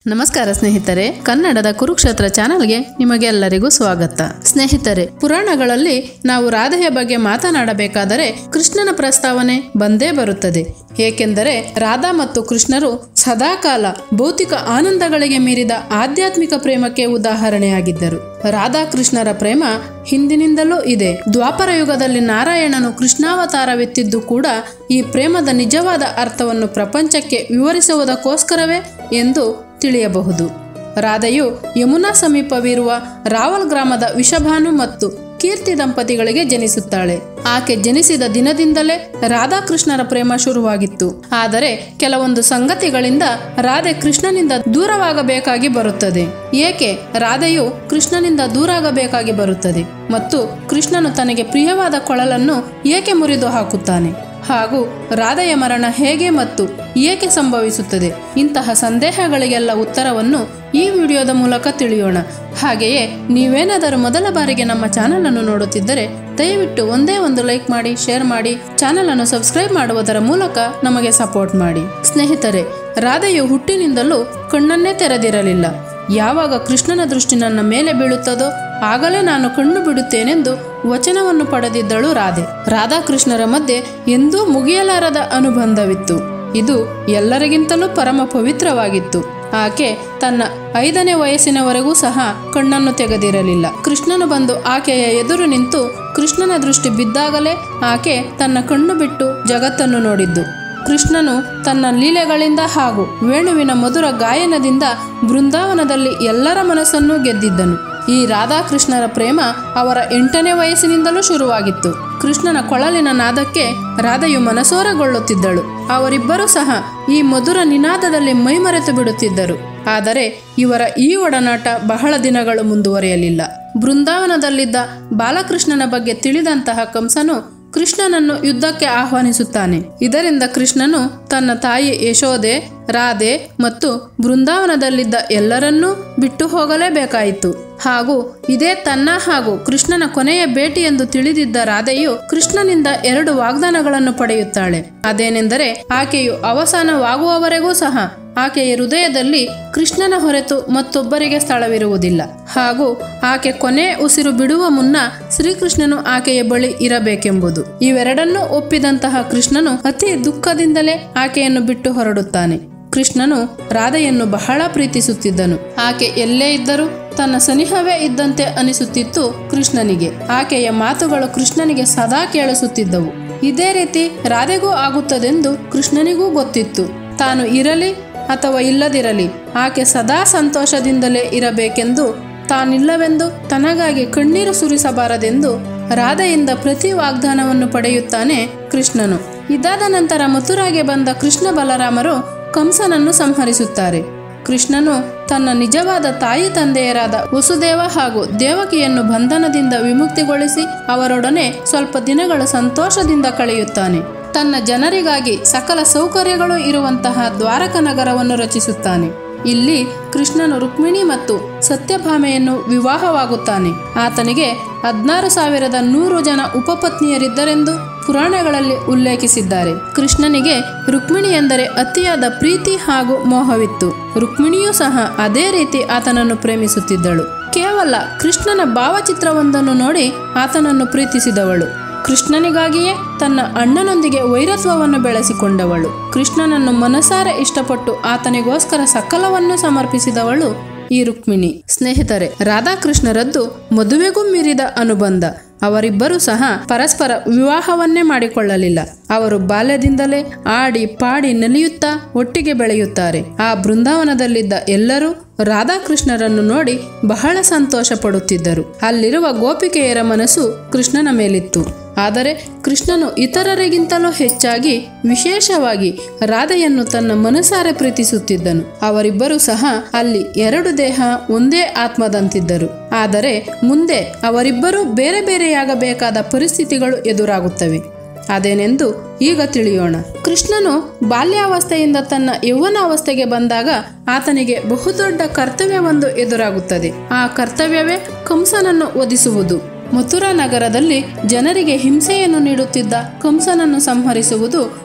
ನಮಸ್ಕಾರ ಸ್ನೇಹಿತರೆ ಕನ್ನಡದ ಕುರುಕ್ಷೇತ್ರ ಚಾನೆಲ್ಗೆ ನಿಮಗೆಲ್ಲರಿಗೂ ಸ್ವಾಗತ ಸ್ನೇಹಿತರೆ ಪುರಾಣಗಳಲ್ಲಿ ನಾವು ರಾಧೆಯ ಬಗ್ಗೆ ಮಾತನಾಡಬೇಕಾದರೆ ಕೃಷ್ಣನ ಪ್ರಸ್ತಾವನೆ ಬಂದೇ ಬರುತ್ತದೆ ಏಕೆಂದರೆ ರಾಧಾ ಮತ್ತು ಕೃಷ್ಣರು ಸದಾಕಾಲ ಭೌತಿಕ ಆನಂದಗಳಿಗೆ ಮೀರಿದ ಆಧ್ಯಾತ್ಮಿಕ ಪ್ರೇಮಕ್ಕೆ ಉದಾಹರಣೆಯಾಗಿದ್ದರು ರಾಧಾಕೃಷ್ಣರ ಪ್ರೇಮ ಹಿಂದಿನಿಂದಲೂ ಇದೆ ದ್ವಾಪರ ಯುಗದಲ್ಲಿ ನಾರಾಯಣನು ಕೃಷ್ಣಾವತಾರವೆತ್ತಿದ್ದು ಕೂಡ ಈ ಪ್ರೇಮದ ನಿಜವಾದ ಅರ್ಥವನ್ನು ಪ್ರಪಂಚಕ್ಕೆ ವಿವರಿಸುವುದಕ್ಕೋಸ್ಕರವೇ ಎಂದು ತಿಳಿಯಬಹುದು ರಾಧೆಯು ಯಮುನಾ ಸಮೀಪವಿರುವ ರಾವಲ್ ಗ್ರಾಮದ ವಿಷಭಾನು ಮತ್ತು ಕೀರ್ತಿ ದಂಪತಿಗಳಿಗೆ ಜನಿಸುತ್ತಾಳೆ ಆಕೆ ಜನಿಸಿದ ದಿನದಿಂದಲೇ ರಾಧಾಕೃಷ್ಣರ ಪ್ರೇಮ ಶುರುವಾಗಿತ್ತು ಆದರೆ ಕೆಲವೊಂದು ಸಂಗತಿಗಳಿಂದ ರಾಧೆ ಕೃಷ್ಣನಿಂದ ದೂರವಾಗಬೇಕಾಗಿ ಬರುತ್ತದೆ ಏಕೆ ರಾಧೆಯು ಕೃಷ್ಣನಿಂದ ದೂರಾಗಬೇಕಾಗಿ ಬರುತ್ತದೆ ಮತ್ತು ಕೃಷ್ಣನು ತನಗೆ ಪ್ರಿಯವಾದ ಕೊಳಲನ್ನು ಏಕೆ ಮುರಿದು ಹಾಕುತ್ತಾನೆ ಹಾಗೂ ರಾಧೆಯ ಮರಣ ಹೇಗೆ ಮತ್ತು ಏಕೆ ಸಂಭವಿಸುತ್ತದೆ ಇಂತಹ ಸಂದೇಹಗಳಿಗೆಲ್ಲ ಉತ್ತರವನ್ನು ಈ ವಿಡಿಯೋದ ಮೂಲಕ ತಿಳಿಯೋಣ ಹಾಗೆಯೇ ನೀವೇನಾದರೂ ಮೊದಲ ಬಾರಿಗೆ ನಮ್ಮ ಚಾನಲನ್ನು ನೋಡುತ್ತಿದ್ದರೆ ದಯವಿಟ್ಟು ಒಂದೇ ಒಂದು ಲೈಕ್ ಮಾಡಿ ಶೇರ್ ಮಾಡಿ ಚಾನಲನ್ನು ಸಬ್ಸ್ಕ್ರೈಬ್ ಮಾಡುವುದರ ಮೂಲಕ ನಮಗೆ ಸಪೋರ್ಟ್ ಮಾಡಿ ಸ್ನೇಹಿತರೆ ರಾಧೆಯು ಹುಟ್ಟಿನಿಂದಲೂ ಕಣ್ಣನ್ನೇ ತೆರೆದಿರಲಿಲ್ಲ ಯಾವಾಗ ಕೃಷ್ಣನ ದೃಷ್ಟಿ ನನ್ನ ಮೇಲೆ ಬೀಳುತ್ತದೋ ಆಗಲೇ ನಾನು ಕಣ್ಣು ಬಿಡುತ್ತೇನೆಂದು ವಚನವನ್ನು ಪಡೆದಿದ್ದಳು ರಾಧೆ ರಾಧಾಕೃಷ್ಣರ ಮಧ್ಯೆ ಎಂದೂ ಮುಗಿಯಲಾರದ ಅನುಬಂಧವಿತ್ತು ಇದು ಎಲ್ಲರಿಗಿಂತಲೂ ಪರಮ ಪವಿತ್ರವಾಗಿತ್ತು ಆಕೆ ತನ್ನ ಐದನೇ ವಯಸ್ಸಿನವರೆಗೂ ಸಹ ಕಣ್ಣನ್ನು ತೆಗೆದಿರಲಿಲ್ಲ ಕೃಷ್ಣನು ಬಂದು ಆಕೆಯ ಎದುರು ನಿಂತು ಕೃಷ್ಣನ ದೃಷ್ಟಿ ಬಿದ್ದಾಗಲೇ ಆಕೆ ತನ್ನ ಕಣ್ಣು ಬಿಟ್ಟು ಜಗತ್ತನ್ನು ನೋಡಿದ್ದು ಕೃಷ್ಣನು ತನ್ನ ಲೀಲೆಗಳಿಂದ ಹಾಗೂ ವೇಣುವಿನ ಮಧುರ ಗಾಯನದಿಂದ ಬೃಂದಾವನದಲ್ಲಿ ಎಲ್ಲರ ಮನಸ್ಸನ್ನು ಗೆದ್ದಿದ್ದನು ಈ ರಾಧಾಕೃಷ್ಣರ ಪ್ರೇಮ ಅವರ ಎಂಟನೇ ವಯಸ್ಸಿನಿಂದಲೂ ಶುರುವಾಗಿತ್ತು ಕೃಷ್ಣನ ಕೊಳಲಿನ ನಾದಕ್ಕೆ ರಾಧೆಯು ಮನಸೋರಗೊಳ್ಳುತ್ತಿದ್ದಳು ಅವರಿಬ್ಬರೂ ಸಹ ಈ ಮಧುರ ನಿನಾದದಲ್ಲಿ ಮೈಮರೆತು ಬಿಡುತ್ತಿದ್ದರು ಆದರೆ ಇವರ ಈ ಒಡನಾಟ ಬಹಳ ದಿನಗಳು ಮುಂದುವರಿಯಲಿಲ್ಲ ಬೃಂದಾವನದಲ್ಲಿದ್ದ ಬಾಲಕೃಷ್ಣನ ಬಗ್ಗೆ ತಿಳಿದಂತಹ ಕಂಸನು ಕೃಷ್ಣನನ್ನು ಯುದ್ಧಕ್ಕೆ ಆಹ್ವಾನಿಸುತ್ತಾನೆ ಇದರಿಂದ ಕೃಷ್ಣನು ತನ್ನ ತಾಯಿ ಯಶೋದೆ ರಾಧೆ ಮತ್ತು ಬೃಂದಾವನದಲ್ಲಿದ್ದ ಎಲ್ಲರನ್ನೂ ಬಿಟ್ಟು ಹೋಗಲೇಬೇಕಾಯಿತು ಹಾಗೂ ಇದೇ ತನ್ನ ಹಾಗೂ ಕೃಷ್ಣನ ಕೊನೆಯ ಭೇಟಿ ಎಂದು ತಿಳಿದಿದ್ದ ರಾಧೆಯು ಕೃಷ್ಣನಿಂದ ಎರಡು ವಾಗ್ದಾನಗಳನ್ನು ಪಡೆಯುತ್ತಾಳೆ ಅದೇನೆಂದರೆ ಆಕೆಯು ಅವಸಾನವಾಗುವವರೆಗೂ ಸಹ ಆಕೆಯ ಹೃದಯದಲ್ಲಿ ಕೃಷ್ಣನ ಹೊರತು ಮತ್ತೊಬ್ಬರಿಗೆ ಸ್ಥಳವಿರುವುದಿಲ್ಲ ಹಾಗೂ ಆಕೆ ಕೊನೆ ಉಸಿರು ಬಿಡುವ ಮುನ್ನ ಶ್ರೀಕೃಷ್ಣನು ಆಕೆಯ ಬಳಿ ಇರಬೇಕೆಂಬುದು ಇವೆರಡನ್ನೂ ಒಪ್ಪಿದಂತಹ ಕೃಷ್ಣನು ಅತಿ ದುಃಖದಿಂದಲೇ ಆಕೆಯನ್ನು ಬಿಟ್ಟು ಹೊರಡುತ್ತಾನೆ ಕೃಷ್ಣನು ರಾಧೆಯನ್ನು ಬಹಳ ಪ್ರೀತಿಸುತ್ತಿದ್ದನು ಆಕೆ ಎಲ್ಲೇ ಇದ್ದರೂ ತನ್ನ ಸನಿಹವೇ ಇದ್ದಂತೆ ಅನಿಸುತ್ತಿತ್ತು ಕೃಷ್ಣನಿಗೆ ಆಕೆಯ ಮಾತುಗಳು ಕೃಷ್ಣನಿಗೆ ಸದಾ ಕೇಳಿಸುತ್ತಿದ್ದವು ಇದೇ ರೀತಿ ರಾಧೆಗೂ ಆಗುತ್ತದೆಂದು ಕೃಷ್ಣನಿಗೂ ಗೊತ್ತಿತ್ತು ತಾನು ಇರಲಿ ಅಥವಾ ಇಲ್ಲದಿರಲಿ ಆಕೆ ಸದಾ ಸಂತೋಷದಿಂದಲೇ ಇರಬೇಕೆಂದು ತಾನಿಲ್ಲವೆಂದು ತನಗಾಗಿ ಕಣ್ಣೀರು ಸುರಿಸಬಾರದೆಂದು ರಾಧೆಯಿಂದ ಪ್ರತಿ ವಾಗ್ದಾನವನ್ನು ಪಡೆಯುತ್ತಾನೆ ಕೃಷ್ಣನು ಇದಾದ ನಂತರ ಮಥುರಾಗೆ ಬಂದ ಕೃಷ್ಣ ಬಲರಾಮರು ಕಂಸನನ್ನು ಸಂಹರಿಸುತ್ತಾರೆ ಕೃಷ್ಣನು ತನ್ನ ನಿಜವಾದ ತಾಯಿ ತಂದೆಯರಾದ ವಸುದೇವ ಹಾಗೂ ದೇವಕಿಯನ್ನು ಬಂಧನದಿಂದ ವಿಮುಕ್ತಿಗೊಳಿಸಿ ಅವರೊಡನೆ ಸ್ವಲ್ಪ ದಿನಗಳು ಸಂತೋಷದಿಂದ ಕಳೆಯುತ್ತಾನೆ ತನ್ನ ಜನರಿಗಾಗಿ ಸಕಲ ಸೌಕರ್ಯಗಳು ಇರುವಂತಹ ದ್ವಾರಕ ನಗರವನ್ನು ರಚಿಸುತ್ತಾನೆ ಇಲ್ಲಿ ಕೃಷ್ಣನು ರುಕ್ಮಿಣಿ ಮತ್ತು ಸತ್ಯಭಾಮೆಯನ್ನು ವಿವಾಹವಾಗುತ್ತಾನೆ ಆತನಿಗೆ ಹದಿನಾರು ಸಾವಿರದ ನೂರು ಜನ ಉಪಪತ್ನಿಯರಿದ್ದರೆಂದು ಪುರಾಣಗಳಲ್ಲಿ ಉಲ್ಲೇಖಿಸಿದ್ದಾರೆ ಕೃಷ್ಣನಿಗೆ ರುಕ್ಮಿಣಿ ಎಂದರೆ ಅತಿಯಾದ ಪ್ರೀತಿ ಹಾಗೂ ಮೋಹವಿತ್ತು ರುಕ್ಮಿಣಿಯೂ ಸಹ ಅದೇ ರೀತಿ ಆತನನ್ನು ಪ್ರೇಮಿಸುತ್ತಿದ್ದಳು ಕೇವಲ ಕೃಷ್ಣನ ಭಾವಚಿತ್ರವೊಂದನ್ನು ನೋಡಿ ಆತನನ್ನು ಪ್ರೀತಿಸಿದವಳು ಕೃಷ್ಣನಿಗಾಗಿಯೇ ತನ್ನ ಅಣ್ಣನೊಂದಿಗೆ ವೈರತ್ವವನ್ನು ಬೆಳೆಸಿಕೊಂಡವಳು ಕೃಷ್ಣನನ್ನು ಮನಸಾರೆ ಇಷ್ಟಪಟ್ಟು ಆತನಿಗೋಸ್ಕರ ಸಕಲವನ್ನು ಸಮರ್ಪಿಸಿದವಳು ಈ ರುಕ್ಮಿಣಿ ಸ್ನೇಹಿತರೆ ರಾಧಾಕೃಷ್ಣರದ್ದು ಮದುವೆಗೂ ಮೀರಿದ ಅನುಬಂಧ ಅವರಿಬ್ಬರೂ ಸಹ ಪರಸ್ಪರ ವಿವಾಹವನ್ನೇ ಮಾಡಿಕೊಳ್ಳಲಿಲ್ಲ ಅವರು ಬಾಲ್ಯದಿಂದಲೇ ಆಡಿ ಪಾಡಿ ನಲಿಯುತ್ತಾ ಒಟ್ಟಿಗೆ ಬೆಳೆಯುತ್ತಾರೆ ಆ ಬೃಂದಾವನದಲ್ಲಿದ್ದ ಎಲ್ಲರೂ ರಾಧಾಕೃಷ್ಣರನ್ನು ನೋಡಿ ಬಹಳ ಸಂತೋಷ ಪಡುತ್ತಿದ್ದರು ಅಲ್ಲಿರುವ ಗೋಪಿಕೆಯರ ಮನಸ್ಸು ಕೃಷ್ಣನ ಮೇಲಿತ್ತು ಆದರೆ ಕೃಷ್ಣನು ಇತರರಿಗಿಂತಲೂ ಹೆಚ್ಚಾಗಿ ವಿಶೇಷವಾಗಿ ರಾಧೆಯನ್ನು ತನ್ನ ಮನಸಾರೆ ಪ್ರೀತಿಸುತ್ತಿದ್ದನು ಅವರಿಬ್ಬರೂ ಸಹ ಅಲ್ಲಿ ಎರಡು ದೇಹ ಒಂದೇ ಆತ್ಮದಂತಿದ್ದರು ಆದರೆ ಮುಂದೆ ಅವರಿಬ್ಬರೂ ಬೇರೆ ಬೇರೆಯಾಗಬೇಕಾದ ಪರಿಸ್ಥಿತಿಗಳು ಎದುರಾಗುತ್ತವೆ ಅದೇನೆಂದು ಈಗ ತಿಳಿಯೋಣ ಕೃಷ್ಣನು ಬಾಲ್ಯಾವಸ್ಥೆಯಿಂದ ತನ್ನ ಯೌವನಾವಸ್ಥೆಗೆ ಬಂದಾಗ ಆತನಿಗೆ ಬಹುದೊಡ್ಡ ಕರ್ತವ್ಯವೊಂದು ಎದುರಾಗುತ್ತದೆ ಆ ಕರ್ತವ್ಯವೇ ಕಂಸನನ್ನು ವಧಿಸುವುದು ಮಥುರಾ ನಗರದಲ್ಲಿ ಜನರಿಗೆ ಹಿಂಸೆಯನ್ನು ನೀಡುತ್ತಿದ್ದ ಕಂಸನನ್ನು ಸಂಹರಿಸುವುದು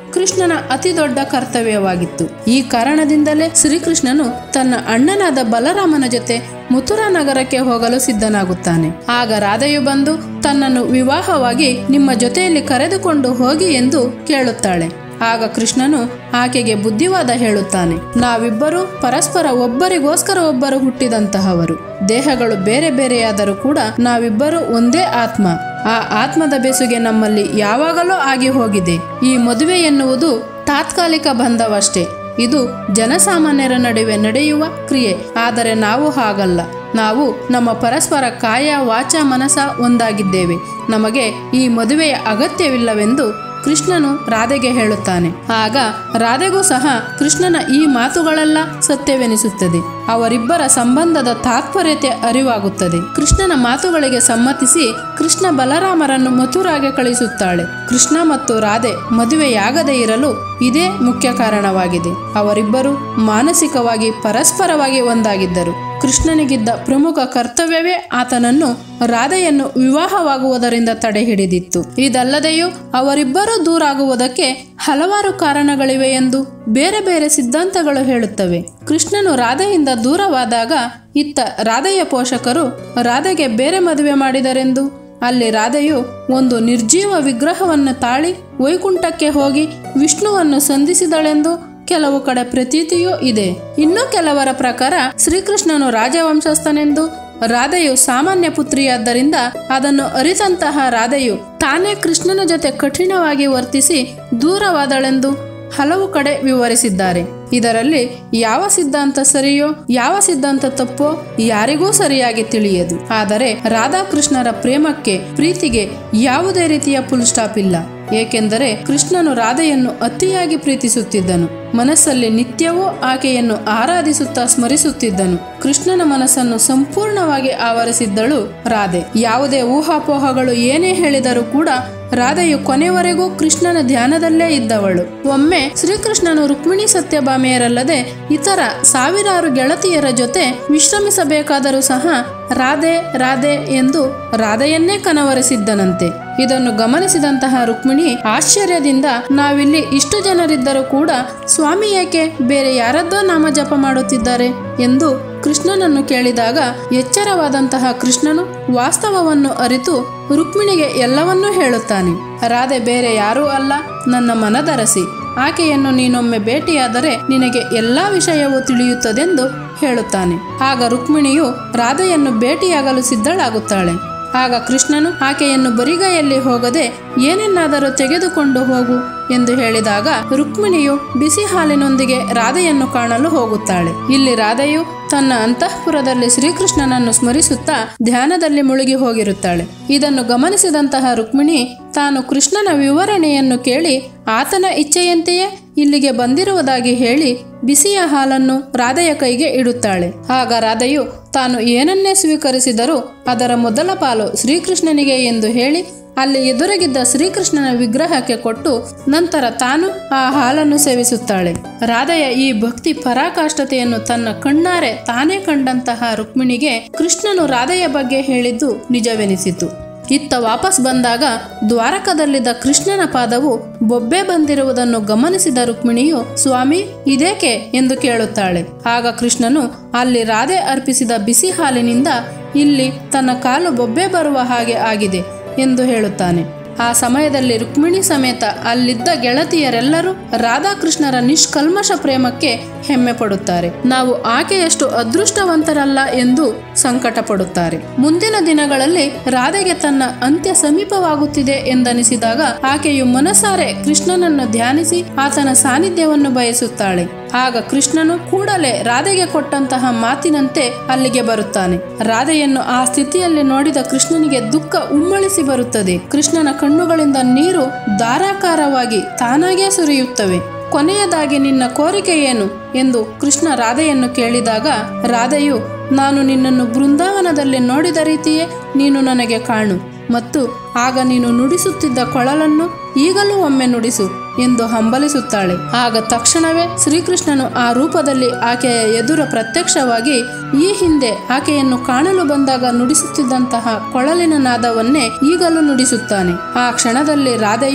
ಕೃಷ್ಣನ ಅತಿ ದೊಡ್ಡ ಕರ್ತವ್ಯವಾಗಿತ್ತು ಈ ಕಾರಣದಿಂದಲೇ ಶ್ರೀಕೃಷ್ಣನು ತನ್ನ ಅಣ್ಣನಾದ ಬಲರಾಮನ ಜೊತೆ ಮಥುರಾ ನಗರಕ್ಕೆ ಹೋಗಲು ಸಿದ್ಧನಾಗುತ್ತಾನೆ ಆಗ ರಾಧೆಯು ಬಂದು ತನ್ನನ್ನು ವಿವಾಹವಾಗಿ ನಿಮ್ಮ ಜೊತೆಯಲ್ಲಿ ಕರೆದುಕೊಂಡು ಹೋಗಿ ಎಂದು ಕೇಳುತ್ತಾಳೆ ಆಗ ಕೃಷ್ಣನು ಆಕೆಗೆ ಬುದ್ಧಿವಾದ ಹೇಳುತ್ತಾನೆ ನಾವಿಬ್ಬರು ಪರಸ್ಪರ ಒಬ್ಬರಿಗೋಸ್ಕರ ಒಬ್ಬರು ಹುಟ್ಟಿದಂತಹವರು ದೇಹಗಳು ಬೇರೆ ಬೇರೆಯಾದರೂ ಕೂಡ ನಾವಿಬ್ಬರು ಒಂದೇ ಆತ್ಮ ಆ ಆತ್ಮದ ಬೆಸುಗೆ ನಮ್ಮಲ್ಲಿ ಯಾವಾಗಲೂ ಆಗಿ ಹೋಗಿದೆ ಈ ಮದುವೆ ಎನ್ನುವುದು ತಾತ್ಕಾಲಿಕ ಬಂಧವಷ್ಟೇ ಇದು ಜನಸಾಮಾನ್ಯರ ನಡುವೆ ನಡೆಯುವ ಕ್ರಿಯೆ ಆದರೆ ನಾವು ಹಾಗಲ್ಲ ನಾವು ನಮ್ಮ ಪರಸ್ಪರ ಕಾಯ ವಾಚ ಮನಸ ಒಂದಾಗಿದ್ದೇವೆ ನಮಗೆ ಈ ಮದುವೆಯ ಅಗತ್ಯವಿಲ್ಲವೆಂದು ಕೃಷ್ಣನು ರಾಧೆಗೆ ಹೇಳುತ್ತಾನೆ ಆಗ ರಾಧೆಗೂ ಸಹ ಕೃಷ್ಣನ ಈ ಮಾತುಗಳೆಲ್ಲ ಸತ್ಯವೆನಿಸುತ್ತದೆ ಅವರಿಬ್ಬರ ಸಂಬಂಧದ ತಾತ್ಪರ್ಯತೆ ಅರಿವಾಗುತ್ತದೆ ಕೃಷ್ಣನ ಮಾತುಗಳಿಗೆ ಸಮ್ಮತಿಸಿ ಕೃಷ್ಣ ಬಲರಾಮರನ್ನು ಮಥುರಾಗೆ ಕಳಿಸುತ್ತಾಳೆ ಕೃಷ್ಣ ಮತ್ತು ರಾಧೆ ಮದುವೆಯಾಗದೇ ಇರಲು ಇದೇ ಮುಖ್ಯ ಕಾರಣವಾಗಿದೆ ಅವರಿಬ್ಬರು ಮಾನಸಿಕವಾಗಿ ಪರಸ್ಪರವಾಗಿ ಒಂದಾಗಿದ್ದರು ಕೃಷ್ಣನಿಗಿದ್ದ ಪ್ರಮುಖ ಕರ್ತವ್ಯವೇ ಆತನನ್ನು ರಾಧೆಯನ್ನು ವಿವಾಹವಾಗುವುದರಿಂದ ತಡೆ ಹಿಡಿದಿತ್ತು ಇದಲ್ಲದೆಯೂ ಅವರಿಬ್ಬರೂ ದೂರಾಗುವುದಕ್ಕೆ ಹಲವಾರು ಕಾರಣಗಳಿವೆ ಎಂದು ಬೇರೆ ಬೇರೆ ಸಿದ್ಧಾಂತಗಳು ಹೇಳುತ್ತವೆ ಕೃಷ್ಣನು ರಾಧೆಯಿಂದ ದೂರವಾದಾಗ ಇತ್ತ ರಾಧೆಯ ಪೋಷಕರು ರಾಧೆಗೆ ಬೇರೆ ಮದುವೆ ಮಾಡಿದರೆಂದು ಅಲ್ಲಿ ರಾಧೆಯು ಒಂದು ನಿರ್ಜೀವ ವಿಗ್ರಹವನ್ನು ತಾಳಿ ವೈಕುಂಠಕ್ಕೆ ಹೋಗಿ ವಿಷ್ಣುವನ್ನು ಸಂಧಿಸಿದಳೆಂದು ಕೆಲವು ಕಡೆ ಪ್ರತೀತಿಯೂ ಇದೆ ಇನ್ನು ಕೆಲವರ ಪ್ರಕಾರ ಶ್ರೀಕೃಷ್ಣನು ರಾಜವಂಶಸ್ಥನೆಂದು ರಾಧೆಯು ಸಾಮಾನ್ಯ ಪುತ್ರಿಯಾದ್ದರಿಂದ ಅದನ್ನು ಅರಿತಂತಹ ರಾಧೆಯು ತಾನೇ ಕೃಷ್ಣನ ಜೊತೆ ಕಠಿಣವಾಗಿ ವರ್ತಿಸಿ ದೂರವಾದಳೆಂದು ಹಲವು ಕಡೆ ವಿವರಿಸಿದ್ದಾರೆ ಇದರಲ್ಲಿ ಯಾವ ಸಿದ್ಧಾಂತ ಸರಿಯೋ ಯಾವ ಸಿದ್ಧಾಂತ ತಪ್ಪೋ ಯಾರಿಗೂ ಸರಿಯಾಗಿ ತಿಳಿಯದು ಆದರೆ ರಾಧಾಕೃಷ್ಣರ ಪ್ರೇಮಕ್ಕೆ ಪ್ರೀತಿಗೆ ಯಾವುದೇ ರೀತಿಯ ಫುಲ್ ಸ್ಟಾಪ್ ಇಲ್ಲ ಏಕೆಂದರೆ ಕೃಷ್ಣನು ರಾಧೆಯನ್ನು ಅತಿಯಾಗಿ ಪ್ರೀತಿಸುತ್ತಿದ್ದನು ಮನಸ್ಸಲ್ಲಿ ನಿತ್ಯವೂ ಆಕೆಯನ್ನು ಆರಾಧಿಸುತ್ತಾ ಸ್ಮರಿಸುತ್ತಿದ್ದನು ಕೃಷ್ಣನ ಮನಸ್ಸನ್ನು ಸಂಪೂರ್ಣವಾಗಿ ಆವರಿಸಿದ್ದಳು ರಾಧೆ ಯಾವುದೇ ಊಹಾಪೋಹಗಳು ಏನೇ ಹೇಳಿದರೂ ಕೂಡ ರಾಧೆಯು ಕೊನೆವರೆಗೂ ಕೃಷ್ಣನ ಧ್ಯಾನದಲ್ಲೇ ಇದ್ದವಳು ಒಮ್ಮೆ ಶ್ರೀಕೃಷ್ಣನು ರುಕ್ಮಿಣಿ ಸತ್ಯಭಾಮೆಯರಲ್ಲದೆ ಇತರ ಸಾವಿರಾರು ಗೆಳತಿಯರ ಜೊತೆ ವಿಶ್ರಮಿಸಬೇಕಾದರೂ ಸಹ ರಾಧೆ ರಾಧೆ ಎಂದು ರಾಧೆಯನ್ನೇ ಕನವರಿಸಿದ್ದನಂತೆ ಇದನ್ನು ಗಮನಿಸಿದಂತಹ ರುಕ್ಮಿಣಿ ಆಶ್ಚರ್ಯದಿಂದ ನಾವಿಲ್ಲಿ ಇಷ್ಟು ಜನರಿದ್ದರೂ ಕೂಡ ಸ್ವಾಮಿ ಏಕೆ ಬೇರೆ ಯಾರದ್ದೋ ನಾಮ ಜಪ ಮಾಡುತ್ತಿದ್ದಾರೆ ಎಂದು ಕೃಷ್ಣನನ್ನು ಕೇಳಿದಾಗ ಎಚ್ಚರವಾದಂತಹ ಕೃಷ್ಣನು ವಾಸ್ತವವನ್ನು ಅರಿತು ರುಕ್ಮಿಣಿಗೆ ಎಲ್ಲವನ್ನೂ ಹೇಳುತ್ತಾನೆ ರಾಧೆ ಬೇರೆ ಯಾರೂ ಅಲ್ಲ ನನ್ನ ಮನದರಸಿ ಆಕೆಯನ್ನು ನೀನೊಮ್ಮೆ ಭೇಟಿಯಾದರೆ ನಿನಗೆ ಎಲ್ಲಾ ವಿಷಯವೂ ತಿಳಿಯುತ್ತದೆಂದು ಹೇಳುತ್ತಾನೆ ಆಗ ರುಕ್ಮಿಣಿಯು ರಾಧೆಯನ್ನು ಭೇಟಿಯಾಗಲು ಸಿದ್ಧಳಾಗುತ್ತಾಳೆ ಆಗ ಕೃಷ್ಣನು ಆಕೆಯನ್ನು ಬರಿಗೈಯಲ್ಲಿ ಹೋಗದೆ ಏನನ್ನಾದರೂ ತೆಗೆದುಕೊಂಡು ಹೋಗು ಎಂದು ಹೇಳಿದಾಗ ರುಕ್ಮಿಣಿಯು ಬಿಸಿ ಹಾಲಿನೊಂದಿಗೆ ರಾಧೆಯನ್ನು ಕಾಣಲು ಹೋಗುತ್ತಾಳೆ ಇಲ್ಲಿ ರಾಧೆಯು ತನ್ನ ಅಂತಃಪುರದಲ್ಲಿ ಶ್ರೀಕೃಷ್ಣನನ್ನು ಸ್ಮರಿಸುತ್ತಾ ಧ್ಯಾನದಲ್ಲಿ ಮುಳುಗಿ ಹೋಗಿರುತ್ತಾಳೆ ಇದನ್ನು ಗಮನಿಸಿದಂತಹ ರುಕ್ಮಿಣಿ ತಾನು ಕೃಷ್ಣನ ವಿವರಣೆಯನ್ನು ಕೇಳಿ ಆತನ ಇಚ್ಛೆಯಂತೆಯೇ ಇಲ್ಲಿಗೆ ಬಂದಿರುವುದಾಗಿ ಹೇಳಿ ಬಿಸಿಯ ಹಾಲನ್ನು ರಾಧೆಯ ಕೈಗೆ ಇಡುತ್ತಾಳೆ ಆಗ ರಾಧೆಯು ತಾನು ಏನನ್ನೇ ಸ್ವೀಕರಿಸಿದರೂ ಅದರ ಮೊದಲ ಪಾಲು ಶ್ರೀಕೃಷ್ಣನಿಗೆ ಎಂದು ಹೇಳಿ ಅಲ್ಲಿ ಎದುರಿಗಿದ್ದ ಶ್ರೀಕೃಷ್ಣನ ವಿಗ್ರಹಕ್ಕೆ ಕೊಟ್ಟು ನಂತರ ತಾನು ಆ ಹಾಲನ್ನು ಸೇವಿಸುತ್ತಾಳೆ ರಾಧೆಯ ಈ ಭಕ್ತಿ ಪರಾಕಾಷ್ಠತೆಯನ್ನು ತನ್ನ ಕಣ್ಣಾರೆ ತಾನೇ ಕಂಡಂತಹ ರುಕ್ಮಿಣಿಗೆ ಕೃಷ್ಣನು ರಾಧೆಯ ಬಗ್ಗೆ ಹೇಳಿದ್ದು ನಿಜವೆನಿಸಿತು ಇತ್ತ ವಾಪಸ್ ಬಂದಾಗ ದ್ವಾರಕದಲ್ಲಿದ್ದ ಕೃಷ್ಣನ ಪಾದವು ಬೊಬ್ಬೆ ಬಂದಿರುವುದನ್ನು ಗಮನಿಸಿದ ರುಕ್ಮಿಣಿಯು ಸ್ವಾಮಿ ಇದೇಕೆ ಎಂದು ಕೇಳುತ್ತಾಳೆ ಆಗ ಕೃಷ್ಣನು ಅಲ್ಲಿ ರಾಧೆ ಅರ್ಪಿಸಿದ ಬಿಸಿ ಹಾಲಿನಿಂದ ಇಲ್ಲಿ ತನ್ನ ಕಾಲು ಬೊಬ್ಬೆ ಬರುವ ಹಾಗೆ ಆಗಿದೆ ಎಂದು ಹೇಳುತ್ತಾನೆ ಆ ಸಮಯದಲ್ಲಿ ರುಕ್ಮಿಣಿ ಸಮೇತ ಅಲ್ಲಿದ್ದ ಗೆಳತಿಯರೆಲ್ಲರೂ ರಾಧಾಕೃಷ್ಣರ ನಿಷ್ಕಲ್ಮಶ ಪ್ರೇಮಕ್ಕೆ ಹೆಮ್ಮೆ ಪಡುತ್ತಾರೆ ನಾವು ಆಕೆಯಷ್ಟು ಅದೃಷ್ಟವಂತರಲ್ಲ ಎಂದು ಸಂಕಟ ಪಡುತ್ತಾರೆ ಮುಂದಿನ ದಿನಗಳಲ್ಲಿ ರಾಧೆಗೆ ತನ್ನ ಅಂತ್ಯ ಸಮೀಪವಾಗುತ್ತಿದೆ ಎಂದನಿಸಿದಾಗ ಆಕೆಯು ಮನಸಾರೆ ಕೃಷ್ಣನನ್ನು ಧ್ಯಾನಿಸಿ ಆತನ ಸಾನ್ನಿಧ್ಯವನ್ನು ಬಯಸುತ್ತಾಳೆ ಆಗ ಕೃಷ್ಣನು ಕೂಡಲೇ ರಾಧೆಗೆ ಕೊಟ್ಟಂತಹ ಮಾತಿನಂತೆ ಅಲ್ಲಿಗೆ ಬರುತ್ತಾನೆ ರಾಧೆಯನ್ನು ಆ ಸ್ಥಿತಿಯಲ್ಲಿ ನೋಡಿದ ಕೃಷ್ಣನಿಗೆ ದುಃಖ ಉಮ್ಮಳಿಸಿ ಬರುತ್ತದೆ ಕೃಷ್ಣನ ಕಣ್ಣುಗಳಿಂದ ನೀರು ಧಾರಾಕಾರವಾಗಿ ತಾನಾಗೇ ಸುರಿಯುತ್ತವೆ ಕೊನೆಯದಾಗಿ ನಿನ್ನ ಕೋರಿಕೆ ಏನು ಎಂದು ಕೃಷ್ಣ ರಾಧೆಯನ್ನು ಕೇಳಿದಾಗ ರಾಧೆಯು ನಾನು ನಿನ್ನನ್ನು ಬೃಂದಾವನದಲ್ಲಿ ನೋಡಿದ ರೀತಿಯೇ ನೀನು ನನಗೆ ಕಾಣು ಮತ್ತು ಆಗ ನೀನು ನುಡಿಸುತ್ತಿದ್ದ ಕೊಳಲನ್ನು ಈಗಲೂ ಒಮ್ಮೆ ನುಡಿಸು ಎಂದು ಹಂಬಲಿಸುತ್ತಾಳೆ ಆಗ ತಕ್ಷಣವೇ ಶ್ರೀಕೃಷ್ಣನು ಆ ರೂಪದಲ್ಲಿ ಆಕೆಯ ಎದುರು ಪ್ರತ್ಯಕ್ಷವಾಗಿ ಈ ಹಿಂದೆ ಆಕೆಯನ್ನು ಕಾಣಲು ಬಂದಾಗ ನುಡಿಸುತ್ತಿದ್ದಂತಹ ಕೊಳಲಿನ ನಾದವನ್ನೇ ಈಗಲೂ ನುಡಿಸುತ್ತಾನೆ ಆ ಕ್ಷಣದಲ್ಲಿ ರಾಧೆಯು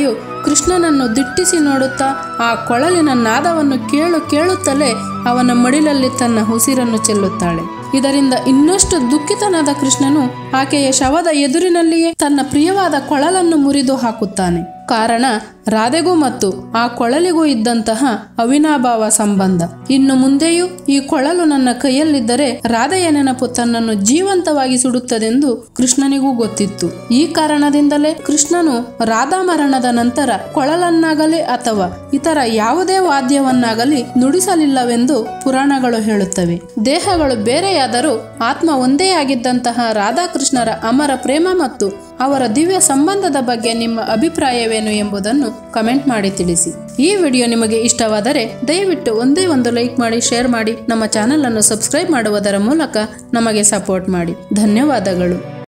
ಕೃಷ್ಣನನ್ನು ದಿಟ್ಟಿಸಿ ನೋಡುತ್ತಾ ಆ ಕೊಳಲಿನ ನಾದವನ್ನು ಕೇಳು ಕೇಳುತ್ತಲೇ ಅವನ ಮಡಿಲಲ್ಲಿ ತನ್ನ ಉಸಿರನ್ನು ಚೆಲ್ಲುತ್ತಾಳೆ ಇದರಿಂದ ಇನ್ನಷ್ಟು ದುಃಖಿತನಾದ ಕೃಷ್ಣನು ಆಕೆಯ ಶವದ ಎದುರಿನಲ್ಲಿಯೇ ತನ್ನ ಪ್ರಿಯವಾದ ಕೊಳಲನ್ನು ಮುರಿದು ಹಾಕುತ್ತಾನೆ ಕಾರಣ ರಾಧೆಗೂ ಮತ್ತು ಆ ಕೊಳಲಿಗೂ ಇದ್ದಂತಹ ಅವಿನಾಭಾವ ಸಂಬಂಧ ಇನ್ನು ಮುಂದೆಯೂ ಈ ಕೊಳಲು ನನ್ನ ಕೈಯಲ್ಲಿದ್ದರೆ ರಾಧೆಯ ನೆನಪು ತನ್ನನ್ನು ಜೀವಂತವಾಗಿ ಸುಡುತ್ತದೆಂದು ಕೃಷ್ಣನಿಗೂ ಗೊತ್ತಿತ್ತು ಈ ಕಾರಣದಿಂದಲೇ ಕೃಷ್ಣನು ರಾಧಾ ಮರಣದ ನಂತರ ಕೊಳಲನ್ನಾಗಲಿ ಅಥವಾ ಇತರ ಯಾವುದೇ ವಾದ್ಯವನ್ನಾಗಲಿ ನುಡಿಸಲಿಲ್ಲವೆಂದು ಪುರಾಣಗಳು ಹೇಳುತ್ತವೆ ದೇಹಗಳು ಬೇರೆಯಾದರೂ ಆತ್ಮ ಒಂದೇ ಆಗಿದ್ದಂತಹ ರಾಧಾಕೃಷ್ಣರ ಅಮರ ಪ್ರೇಮ ಮತ್ತು ಅವರ ದಿವ್ಯ ಸಂಬಂಧದ ಬಗ್ಗೆ ನಿಮ್ಮ ಅಭಿಪ್ರಾಯವೇನು ಎಂಬುದನ್ನು ಕಮೆಂಟ್ ಮಾಡಿ ತಿಳಿಸಿ ಈ ವಿಡಿಯೋ ನಿಮಗೆ ಇಷ್ಟವಾದರೆ ದಯವಿಟ್ಟು ಒಂದೇ ಒಂದು ಲೈಕ್ ಮಾಡಿ ಶೇರ್ ಮಾಡಿ ನಮ್ಮ ಚಾನಲ್ ಅನ್ನು ಸಬ್ಸ್ಕ್ರೈಬ್ ಮಾಡುವುದರ ಮೂಲಕ ನಮಗೆ ಸಪೋರ್ಟ್ ಮಾಡಿ ಧನ್ಯವಾದಗಳು